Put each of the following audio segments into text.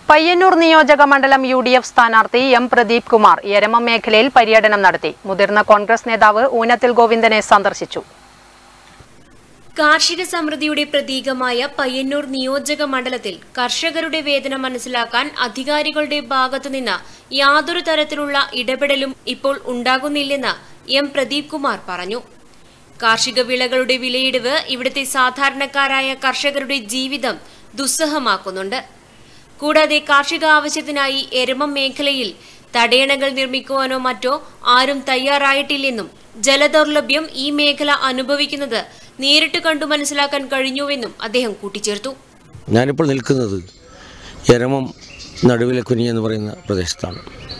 പയ്യന്നൂർ നിയോജക മണ്ഡലം U D F സ്ഥാനാർത്ഥി എം പ്രദീപ് കുമാർ എരമം മേഖലയിൽ പര്യടനം നടത്തി മുതിർന്ന കോൺഗ്രസ് നേതാവ് ഊനത്തിൽ ഗോവിന്ദനെ സന്ദർശിച്ചു കാർഷിക സമൃദ്ധിയുടെ പ്രതീകമായ പയ്യന്നൂർ നിയോജക മണ്ഡലത്തിൽ കർഷകരുടെ വേദന മനസ്സിലാക്കാൻ അധികാരികളുടെ ഭാഗത്തുനിന്ന് യാതൊരു തരത്തിലുള്ള ഇടപെടലും ഇപ്പോൾ ഉണ്ടാകുന്നില്ലെന്ന് എം പ്രദീപ് കുമാർ പറഞ്ഞു കാർഷിക വിളകളുടെ വിലയിടിവ് ഇവിടുത്തെ സാധാരണക്കാരായ കർഷകരുടെ ജീവിതം ദുസ്സഹമാക്കുന്നുണ്ട് കൂടാതെ കാർഷിക ആവശ്യത്തിനായി എരമം മേഖലയിൽ തടയണകൾ നിർമ്മിക്കുവാനോ മറ്റോ ആരും തയ്യാറായിട്ടില്ലെന്നും ജലദൗർലഭ്യം ഈ മേഖല അനുഭവിക്കുന്നത് നേരിട്ട് കണ്ടു മനസ്സിലാക്കാൻ കഴിഞ്ഞുവെന്നും അദ്ദേഹം കൂട്ടിച്ചേർത്തു ഞാനിപ്പോൾ നിൽക്കുന്നത് എരമം നടുവിലെ കുനി എന്ന് പറയുന്ന പ്രദേശത്താണ്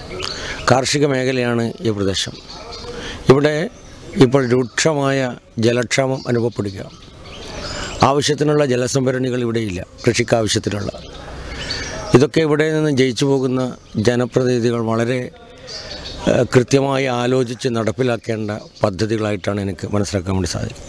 കാർഷിക മേഖലയാണ് ഈ പ്രദേശം ഇവിടെ ഇപ്പോൾ രൂക്ഷമായ ജലക്ഷാമം അനുഭവപ്പെടുക ആവശ്യത്തിനുള്ള ജലസംഭരണികൾ ഇവിടെയില്ല കൃഷിക്ക് ആവശ്യത്തിനുള്ള ഇതൊക്കെ ഇവിടെ നിന്ന് ജയിച്ചു പോകുന്ന ജനപ്രതിനിധികൾ വളരെ ഏഹ്, കൃത്യമായി ആലോചിച്ച് നടപ്പിലാക്കേണ്ട പദ്ധതികളായിട്ടാണ് എനിക്ക് മനസ്സിലാക്കാൻ വേണ്ടി സാധിക്കും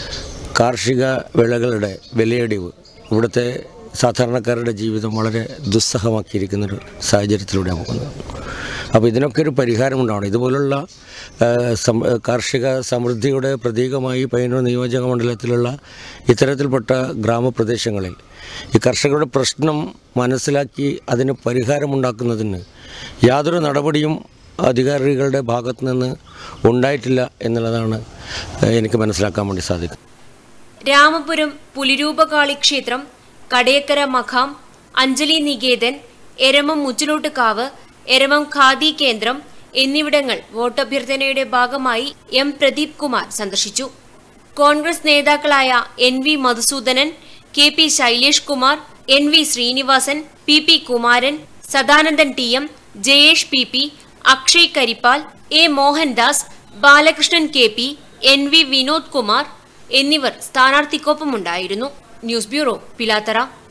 കാർഷിക വിളകളുടെ വിലയിടിവ് ഇവിടുത്തെ സാധാരണക്കാരുടെ ജീവിതം വളരെ ദുസ്സഹമാക്കിയിരിക്കുന്നൊരു സാഹചര്യത്തിലൂടെയാണ് പോകുന്നത് അപ്പോൾ ഇതിനൊക്കെ ഒരു പരിഹാരമുണ്ടാവണം ഇതുപോലുള്ള ആ, സം- കാർഷിക സമൃദ്ധിയുടെ പ്രതീകമായി പയ്യന്നൂർ നിയോജക മണ്ഡലത്തിലുള്ള ഇത്തരത്തിൽപ്പെട്ട ഗ്രാമപ്രദേശങ്ങളിൽ ഈ കർഷകരുടെ പ്രശ്നം മനസ്സിലാക്കി അതിന് പരിഹാരമുണ്ടാക്കുന്നതിന് യാതൊരു നടപടിയും അധികാരികളുടെ ഭാഗത്തു നിന്ന് ഉണ്ടായിട്ടില്ല എന്നുള്ളതാണ് ആ, എനിക്ക് മനസ്സിലാക്കാൻ വേണ്ടി സാധിക്കും രാമപുരം പുലിരൂപകാളി ക്ഷേത്രം കടയക്കര മഖാം അഞ്ജലി നികേതൻ എരമം മുച്ചിലോട്ടുകാവ് എരമം ഖാദി കേന്ദ്രം എന്നിവിടങ്ങൾ വോട്ടഭ്യർത്ഥനയുടെ ഭാഗമായി എം പ്രദീപ് കുമാർ സന്ദർശിച്ചു കോൺഗ്രസ് നേതാക്കളായ N V Madhusoodanan K P Shailesh Kumar N V Srinivasan P P Kumaran Sadanandan T M Jayesh P P Akshay Karippal A Mohandas Balakrishnan K P N V Vinod Kumar എന്നിവർ സ്ഥാനാർത്ഥിക്കൊപ്പമുണ്ടായിരുന്നു ന്യൂസ് ബ്യൂറോ പിലാത്തറ